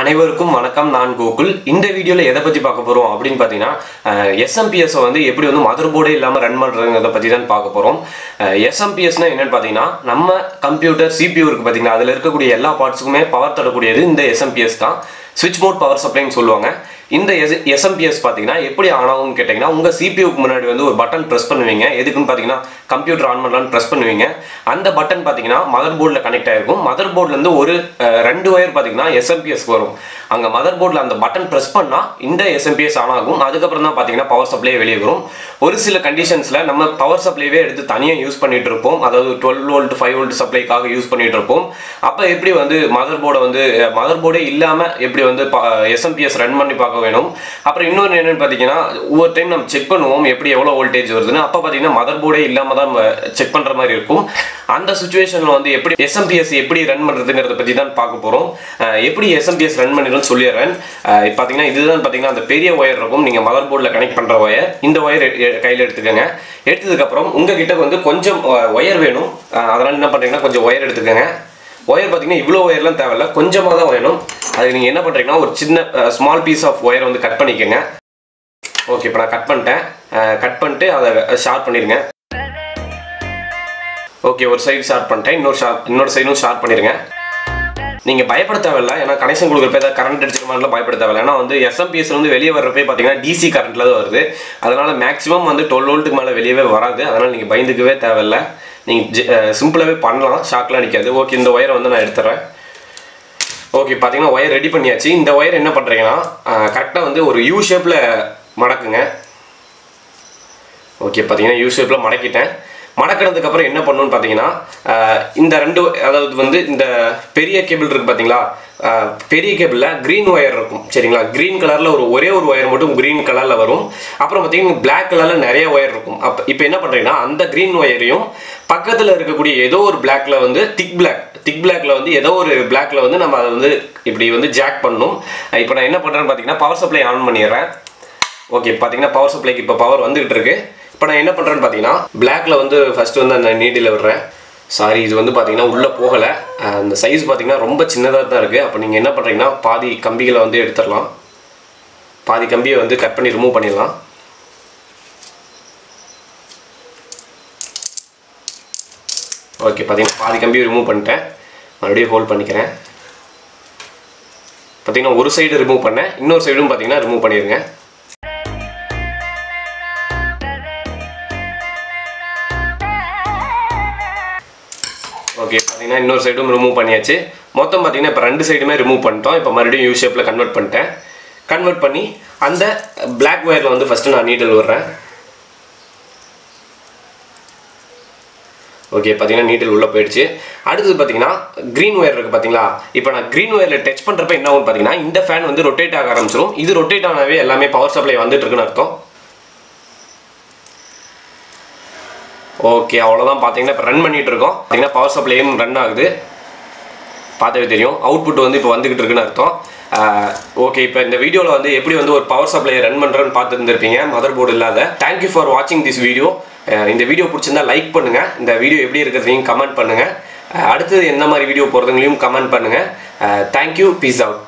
அனைவருக்கும் வணக்கம் நான் கோகுல் இந்த வீடியோவில் எதை பற்றி பார்க்க போகிறோம் அப்படின்னு பார்த்தீங்கன்னா எஸ்எம்பிஎஸை வந்து எப்படி வந்து மதர் போர்டே இல்லாமல் ரன் பண்ணுறதுங்கிறத பற்றி தான் பார்க்க போகிறோம் எஸ்எம்பிஎஸ்னால் என்னென்னு பார்த்தீங்கன்னா நம்ம கம்ப்யூட்டர் சிபியூ இருக்குது பார்த்தீங்கன்னா அதில் இருக்கக்கூடிய எல்லா பார்ட்ஸுக்குமே பவர் தரக்கூடியது இந்த எஸ்எம்பிஎஸ் தான் ஸ்விட்ச் போர்ட் பவர் சப்ளைன்னு சொல்லுவாங்க இந்த எஸ் எஸ்எம்பிஎஸ் பார்த்தீங்கன்னா எப்படி ஆன் ஆகும்னு கேட்டிங்கன்னா உங்கள் சிபியூக்கு முன்னாடி வந்து ஒரு பட்டன் ப்ரெஸ் பண்ணுவீங்க எதுக்குன்னு பார்த்தீங்கன்னா கம்ப்யூட்டர் ஆன் பண்ணலான்னு ப்ரெஸ் பண்ணுவீங்க அந்த பட்டன் பார்த்தீங்கன்னா மதர் போர்டில் கனெக்ட் ஆகிருக்கும் மதர் போர்ட்லேருந்து ஒரு அஹ், ரெண்டு ஒயர் பார்த்தீங்கன்னா எஸ்எம்பிஎஸ் வரும் அங்கே மதர் போர்டில் அந்த பட்டன் ப்ரெஸ் பண்ணால் இந்த எஸ்எம்பிஎஸ் ஆன் ஆகும் அதுக்கப்புறம் தான் பார்த்தீங்கன்னா பவர் சப்ளை வெளியே வரும் ஒரு சில கண்டிஷன்ஸில் நம்ம பவர் சப்ளைவே எடுத்து தனியாக யூஸ் பண்ணிட்டு இருப்போம் அதாவது டுவெல் வோல்ட் ஃபைவ் வோல்ட் சப்ளைக்காக யூஸ் பண்ணிட்டு இருப்போம் அப்போ எப்படி வந்து மதர் போர்டை வந்து மதர் போர்டே இல்லாமல் எப்படி வந்து எஸ்எம்பிஎஸ் ரன் பண்ணி பார்க்க வேணும் அப்புறம் இன்னொன்று என்னன்னு பார்த்தீங்கன்னா ஒவ்வொரு டைம் நம்ம செக் பண்ணுவோம் எப்படி எவ்வளோ வோல்டேஜ் வருதுன்னு அப்போ பார்த்தீங்கன்னா மதர் போர்டே இல்லாமல் தான் செக் பண்ணுற மாதிரி இருக்கும் அந்த சுச்சுவேஷனில் வந்து எப்படி எஸ்எம்பிஎஸ் எப்படி ரன் பண்ணுறதுங்கிறத பற்றி தான் பார்க்க போகிறோம் எப்படி எஸ்எம்பிஎஸ் ரன் பண்ணிடும்னு சொல்லிடுறேன் அஹ் பார்த்தீங்கன்னா இதுதான் பார்த்தீங்கன்னா அந்த பெரிய ஒயர் இருக்கும் நீங்கள் மதர் போர்டில் கனெக்ட் பண்ணுற ஒயர் இந்த ஒயர் கையில் எடுத்துக்கோங்க எடுத்ததுக்கப்புறம் உங்ககிட்ட வந்து கொஞ்சம் ஒயர் வேணும் அஹ் அதனால என்ன பண்ணுறீங்கன்னா கொஞ்சம் ஒயர் எடுத்துக்கோங்க ஒயர் பார்த்தீங்கன்னா இவ்வளோ ஒயர்லாம் தேவையில்ல கொஞ்சமாக தான் வேணும் அதுக்கு நீங்கள் என்ன பண்ணுறீங்கன்னா ஒரு சின்ன ஸ்மால் பீஸ் ஆஃப் ஒயர் வந்து கட் பண்ணிக்கோங்க ஓகே இப்போ நான் கட் பண்ணிட்டேன் கட் பண்ணிட்டு அதை ஷார்ப் பண்ணிடுங்க ஓகே ஒரு சைடு ஷார்ப் பண்ணிட்டேன் இன்னொரு ஷார்ப் இன்னொரு சைடும் ஷார்ப் பண்ணிடுங்க நீங்கள் பயப்பட தேவையில்ல ஏன்னா கனெக்ஷன் கொடுக்குறப்ப ஏதாவது கரண்ட் அடிச்சிருக்க மாதிரிலாம் பயப்பட தேவையில்ல ஏன்னா வந்து எஸ்எம்பிஎஸ் வந்து வெளியே வர்றப்பே பார்த்தீங்கன்னா டிசி கரண்ட்ல தான் வருது அதனால மேக்ஸிமம் வந்து டுவெல் வோல்ட்டுக்கு மேலே வெளியவே வராது அதனால் நீங்கள் பயந்துக்கவே தேவையில்ல நீங்கள் சிம்பிளாகவே பண்ணலாம் ஷாக்லாம் நிற்காது ஓகே இந்த ஒயரை வந்து நான் எடுத்துறேன் ஓகே பார்த்தீங்கன்னா ஒயர் ரெடி பண்ணியாச்சு இந்த ஒயர் என்ன பண்ணுறீங்கன்னா கரெக்டாக வந்து ஒரு யூ ஷேப்பில் மடக்குங்க ஓகே பார்த்தீங்கன்னா யூ ஷேப்பில் மடக்கிட்டேன் மடக்கினதுக்கு அப்புறம் என்ன பண்ணணும்னு பார்த்தீங்கன்னா ஆஹ் இந்த ரெண்டு அதாவது வந்து இந்த பெரிய கேபிள் இருக்கு பார்த்தீங்களா ஆஹ் பெரிய கேபிளில் க்ரீன் ஒயர் இருக்கும் சரிங்களா க்ரீன் கலரில் ஒரு ஒரே ஒரு ஒயர் மட்டும் க்ரீன் கலரில் வரும் அப்புறம் பார்த்தீங்கன்னா பிளாக் கலரில் நிறைய ஒயர் இருக்கும் அப்போ இப்போ என்ன பண்ணுறீங்கன்னா அந்த க்ரீன் ஒயரையும் பக்கத்தில் இருக்கக்கூடிய ஏதோ ஒரு பிளாக்ல வந்து திக் பிளாக் திக் பிளாக்ல வந்து ஏதோ ஒரு பிளாக்ல வந்து நம்ம அதை வந்து இப்படி வந்து ஜாக் பண்ணணும் இப்போ நான் என்ன பண்ணுறேன்னு பார்த்தீங்கன்னா பவர் சப்ளை ஆன் பண்ணிடுறேன் ஓகே பார்த்தீங்கன்னா பவர் சப்ளைக்கு இப்போ பவர் வந்துகிட்டு இருக்கு இப்போ நான் என்ன பண்ணுறேன்னு பார்த்தீங்கன்னா பிளாக்ல வந்து ஃபர்ஸ்ட் வந்து அந்த நீடில் விடுறேன் சாரி இது வந்து பார்த்தீங்கன்னா உள்ளே போகலை அஹ் அந்த சைஸ் பார்த்தீங்கன்னா ரொம்ப சின்னதாக தான் இருக்குது அப்போ நீங்கள் என்ன பண்ணுறீங்கன்னா பாதி கம்பிகளை வந்து எடுத்துடலாம் பாதி கம்பியை வந்து கட் பண்ணி ரிமூவ் பண்ணிடலாம் ஓகே பார்த்தீங்கன்னா பாதி கம்பியை ரிமூவ் பண்ணிட்டேன் மறுபடியும் ஹோல்ட் பண்ணிக்கிறேன் பார்த்தீங்கன்னா ஒரு சைடு ரிமூவ் பண்ணேன் இன்னொரு சைடும் பார்த்தீங்கன்னா ரிமூவ் பண்ணிடுங்க ஓகே பார்த்தீங்கன்னா இன்னொரு சைடும் ரிமூவ் பண்ணியாச்சு மொத்தம் பார்த்தீங்கன்னா இப்போ ரெண்டு சைடுமே ரிமூவ் பண்ணிட்டோம் இப்போ மறுபடியும் யூ ஷேப்பில் கன்வெர்ட் பண்ணிட்டேன் கன்வெர்ட் பண்ணி அந்த பிளாக் ஒயரில் வந்து ஃபஸ்ட்டு நான் நீடில் விடுறேன் ஓகே பார்த்தீங்கன்னா நீட்டில் உள்ளே போயிடுச்சு அடுத்தது பார்த்தீங்கன்னா க்ரீன் ஒயர் இருக்குது பார்த்தீங்களா இப்போ நான் க்ரீன் ஒயரில் டச் பண்ணுறப்ப என்ன ஆகும் பார்த்தீங்கன்னா இந்த ஃபேன் வந்து ரொட்டேட் ஆக ஆரம்பிச்சிடும் இது ரொட்டேட் ஆனாவே எல்லாமே பவர் சப்ளை வந்துட்டு இருக்குன்னு அர்த்தம் ஓகே அவ்வளோதான் பார்த்தீங்கன்னா இப்போ ரன் பண்ணிட்டு இருக்கோம் பார்த்தீங்கன்னா பவர் சப்ளையும் ரன் ஆகுது பார்த்தாவே தெரியும் அவுட்புட் வந்து இப்போ வந்துகிட்டு இருக்குன்னு அர்த்தம் ஓகே இப்போ இந்த வீடியோவில் வந்து எப்படி வந்து ஒரு பவர் சப்ளையை ரன் பண்ணுறேன்னு பார்த்து இருந்திருப்பீங்க மதர் போர்டு இல்லாத தேங்க்யூ ஃபார் வாட்சிங் திஸ் வீடியோ இந்த வீடியோ பிடிச்சிருந்தா லைக் பண்ணுங்கள் இந்த வீடியோ எப்படி இருக்கிறதையும் கமெண்ட் பண்ணுங்கள் அடுத்தது என்ன மாதிரி வீடியோ போகிறதுங்களையும் கமெண்ட் பண்ணுங்கள் தேங்க்யூ பீஸ் அவுட்